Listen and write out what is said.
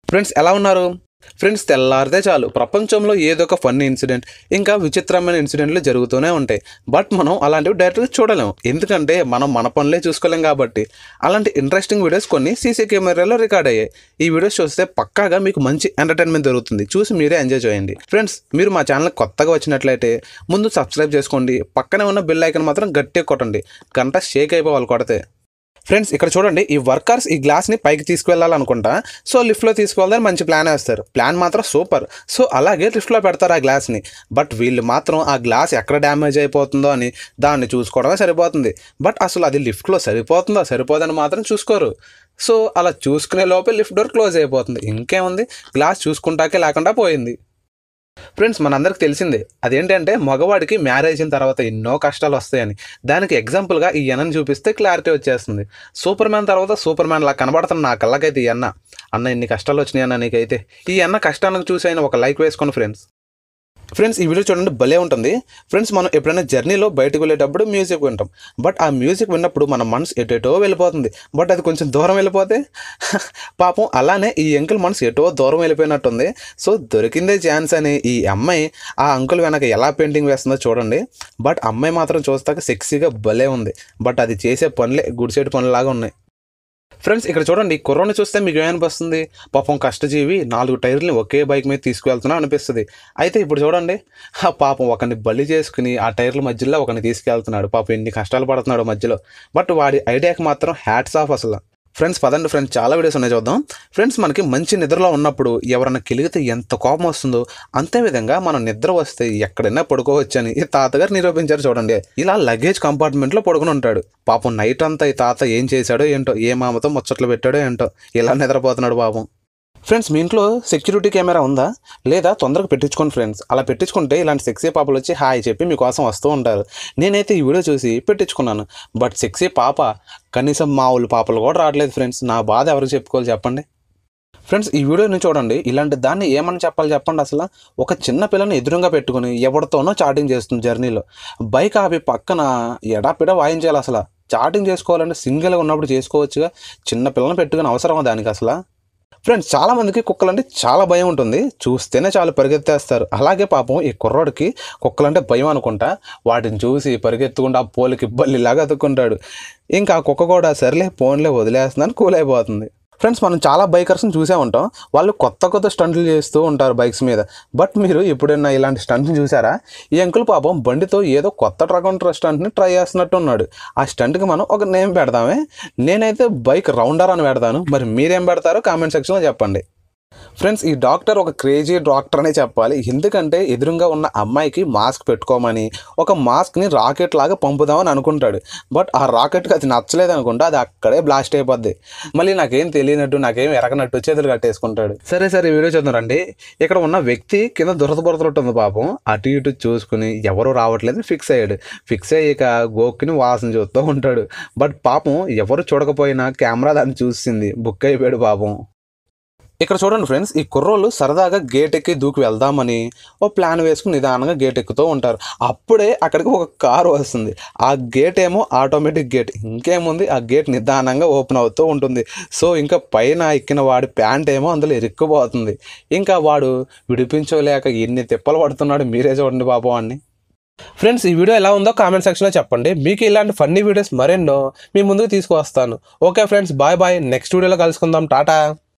friends ఎలా ఉన్నారు friends తెల్లారితే చాలు ప్రపంచంలో ఏదో ఒక ఫన్నీ ఇన్సిడెంట్ ఇంకా విచిత్రమైన ఇన్సిడెంట్లు జరుగుతూనే ఉంటాయి బట్ మనం అలాంటివి డైరెక్ట్గా చూడలేము ఎందుకంటే మనం మన పనులే చూసుకోలేం కాబట్టి అలాంటి ఇంట్రెస్టింగ్ వీడియోస్ కొన్ని సీసీ కెమెరాలో రికార్డ్ అయ్యాయి ఈ వీడియోస్ చూస్తే పక్కాగా మీకు మంచి ఎంటర్టైన్మెంట్ దొరుకుతుంది చూసి మీరే ఎంజాయ్ చేయండి ఫ్రెండ్స్ మీరు మా ఛానల్ కొత్తగా వచ్చినట్లయితే ముందు సబ్స్క్రైబ్ చేసుకోండి పక్కనే ఉన్న బెల్ ఐకన్ మాత్రం గట్టిగా కొట్టండి గంట షేక్ అయిపోవాలి కొడితే ఫ్రెండ్స్ ఇక్కడ చూడండి ఈ వర్కర్స్ ఈ గ్లాస్ని పైకి తీసుకువెళ్ళాలనుకుంటా సో లిఫ్ట్లో తీసుకువెళ్దాని మంచి ప్లాన్ వేస్తారు ప్లాన్ మాత్రం సూపర్ సో అలాగే లిఫ్ట్లో పెడతారు ఆ గ్లాస్ని బట్ వీళ్ళు మాత్రం ఆ గ్లాస్ ఎక్కడ డ్యామేజ్ అయిపోతుందో అని దాన్ని చూసుకోవడమే సరిపోతుంది బట్ అసలు అది లిఫ్ట్లో సరిపోతుందో సరిపోదని మాత్రం చూసుకోరు సో అలా చూసుకునే లోపే లిఫ్ట్ డోర్ క్లోజ్ అయిపోతుంది ఇంకేముంది గ్లాస్ చూసుకుంటాకే లేకుండా పోయింది ఫ్రెండ్స్ మనందరికి తెలిసిందే అదేంటంటే మగవాడికి మ్యారేజ్ అయిన తర్వాత ఎన్నో కష్టాలు వస్తాయని దానికి ఎగ్జాంపుల్గా ఈ ఎన్నని చూపిస్తే క్లారిటీ వచ్చేస్తుంది సూపర్ మ్యాన్ తర్వాత సూపర్ మ్యాన్ లా కనబడుతున్న నా కళ్ళకైతే ఈ అన్న అన్న ఇన్ని కష్టాలు వచ్చినాయి అన్న నీకైతే ఈ అన్న కష్టానికి చూసి అయిన ఒక లైక్ వేసుకోండి ఫ్రెండ్స్ ఫ్రెండ్స్ ఈ వీడియో చూడండి భలే ఉంటుంది ఫ్రెండ్స్ మనం ఎప్పుడైనా జర్నీలో బయటకు వెళ్ళేటప్పుడు మ్యూజిక్ వింటాం బట్ ఆ మ్యూజిక్ విన్నప్పుడు మన మనసు ఎటేటో వెళ్ళిపోతుంది బట్ అది కొంచెం దూరం వెళ్ళిపోతే పాపం అలానే ఈ అంకుల్ మనసు ఎటో దూరం వెళ్ళిపోయినట్టుంది సో దొరికిందే ఛాన్స్ అని ఈ అమ్మాయి ఆ అంకుల్ వెనక ఎలా పెయింటింగ్ వేస్తుందో చూడండి బట్ అమ్మాయి మాత్రం చూస్తాక సెక్సీగా భలే ఉంది బట్ అది చేసే పనులే గుడిసేటి పనులాగా ఉన్నాయి ఫ్రెండ్స్ ఇక్కడ చూడండి కుర్రోని చూస్తే మీకు ఏమనిపిస్తుంది పాపం కష్టజీవి నాలుగు టైర్లని ఒకే బైక్ మీద తీసుకువెళ్తున్నా అనిపిస్తుంది అయితే ఇప్పుడు చూడండి ఆ పాపం ఒకరిని బలి చేసుకుని ఆ టైర్ల మధ్యలో ఒకరిని తీసుకెళ్తున్నాడు పాపం ఎన్ని కష్టాలు పడుతున్నాడు మధ్యలో బట్ వాడి ఐడియాకి మాత్రం హ్యాట్స్ ఆఫ్ అసలు ఫ్రెండ్స్ పదండి ఫ్రెండ్స్ చాలా వీడియోస్ ఉన్నాయి చూద్దాం ఫ్రెండ్స్ మనకి మంచి నిద్రలో ఉన్నప్పుడు ఎవరైనా కిలిగితే ఎంత కోపం వస్తుందో అంతే విధంగా మనం నిద్ర వస్తే ఎక్కడైనా పడుకోవచ్చని ఈ తాతగారు నిరూపించారు చూడండి ఇలా లగేజ్ కంపార్ట్మెంట్లో పడుకుని ఉంటాడు పాపం నైట్ అంతా ఈ తాత ఏం చేశాడో ఏంటో ఏ మామతో ముచ్చట్లు పెట్టాడో ఏంటో ఇలా నిద్రపోతున్నాడు పాపం ఫ్రెండ్స్ మీ ఇంట్లో సెక్యూరిటీ కెమెరా ఉందా లేదా తొందరగా పెట్టించుకోండి ఫ్రెండ్స్ అలా పెట్టించుకుంటే ఇలాంటి సెక్సీ పాపలు వచ్చి హాయ్ చెప్పి మీకోసం వస్తూ ఉంటారు నేనైతే ఈ వీడియో చూసి పెట్టించుకున్నాను బట్ సెక్సీ పాప కనీసం మామూలు పాపలు కూడా రావట్లేదు ఫ్రెండ్స్ నా బాధ ఎవరికి చెప్పుకోవాలి చెప్పండి ఫ్రెండ్స్ ఈ వీడియోని చూడండి ఇలాంటి దాన్ని ఏమని చెప్పాలి చెప్పండి అసలు ఒక చిన్న పిల్లని ఎదురుగా పెట్టుకుని ఎవరితోనో చాటింగ్ చేస్తుంది జర్నీలో బైక్ ఆపి పక్కన ఎడాపిడ వాయించాలి అసలు చాటింగ్ చేసుకోవాలంటే సింగిల్గా ఉన్నప్పుడు చేసుకోవచ్చుగా చిన్న పిల్లని పెట్టుకుని అవసరమా దానికి అసలు ఫ్రెండ్స్ చాలా మందికి కుక్కలంటే చాలా భయం ఉంటుంది చూస్తేనే చాలా పరిగెత్తేస్తారు అలాగే పాపం ఈ కుర్రోడికి కుక్కలంటే భయం అనుకుంటా వాటిని చూసి పరిగెత్తుకుంటూ ఆ పోలికి బల్లిలాగా అతుక్కుంటాడు ఇంకా ఆ కుక్క కూడా సర్లే ఫోన్లే వదిలేస్తుందని కూల్ అయిపోతుంది ఫ్రెండ్స్ మనం చాలా బైకర్స్ని చూసే ఉంటాం వాళ్ళు కొత్త కొత్త స్టంట్లు చేస్తూ ఉంటారు బైక్స్ మీద బట్ మీరు ఎప్పుడైనా ఇలాంటి స్టంట్ని చూసారా ఈ అంకుల్ పాపం బండితో ఏదో కొత్త రకం స్టంట్ని ట్రై చేస్తున్నట్టు ఉన్నాడు ఆ స్టంట్కి మనం ఒక నేమ్ పెడదామే నేనైతే బైక్ రౌండర్ అని పెడతాను మరి మీరేం పెడతారో కామెంట్ సెక్షన్లో చెప్పండి ఫ్రెండ్స్ ఈ డాక్టర్ ఒక క్రేజీ డాక్టర్ అనే చెప్పాలి ఎందుకంటే ఎదురుగా ఉన్న అమ్మాయికి మాస్క్ పెట్టుకోమని ఒక మాస్క్ని రాకెట్ లాగా పంపుదామని అనుకుంటాడు బట్ ఆ రాకెట్కి అది నచ్చలేదు అనుకుంటా అది అక్కడే బ్లాస్ట్ అయిపోద్ది మళ్ళీ నాకేం తెలియనట్టు నాకేం ఎరగనట్టు చేతులు కట్టేసుకుంటాడు సరే సరే ఈ వీడియో చూద్దారండి ఇక్కడ ఉన్న వ్యక్తి కింద దురద బురదలుంటుంది పాపం అటు ఇటు చూసుకుని ఎవరు రావట్లేదు ఫిక్స్ అయ్యాడు ఫిక్స్ అయ్యాక గోక్కిని వాసన చూస్తూ ఉంటాడు బట్ పాపం ఎవరు చూడకపోయినా కెమెరా దాన్ని చూసింది బుక్ అయిపోయాడు పాపం ఇక్కడ చూడండి ఫ్రెండ్స్ ఈ కుర్రోళ్ళు సరదాగా గేట్ ఎక్కి దూకి వెళ్దామని ఓ ప్లాన్ వేసుకుని నిదానంగా గేట్ ఎక్కుతూ ఉంటారు అప్పుడే అక్కడికి ఒక కారు వస్తుంది ఆ గేట్ ఏమో ఆటోమేటిక్ గేట్ ఇంకేముంది ఆ గేట్ నిదానంగా ఓపెన్ అవుతూ ఉంటుంది సో ఇంకా పైన ఎక్కిన వాడి ప్యాంట్ ఏమో అందులో ఇరుక్కుపోతుంది ఇంకా వాడు విడిపించలేక ఎన్ని తిప్పలు పడుతున్నాడు మీరే చూడండి బాబు వాడిని ఫ్రెండ్స్ ఈ వీడియో ఎలా ఉందో కామెంట్ సెక్షన్లో చెప్పండి మీకు ఇలాంటి ఫన్నీ వీడియోస్ మరెన్నో మీ ముందుకు తీసుకువస్తాను okay friends bye bye next వీడియోలో కలుసుకుందాం టాటా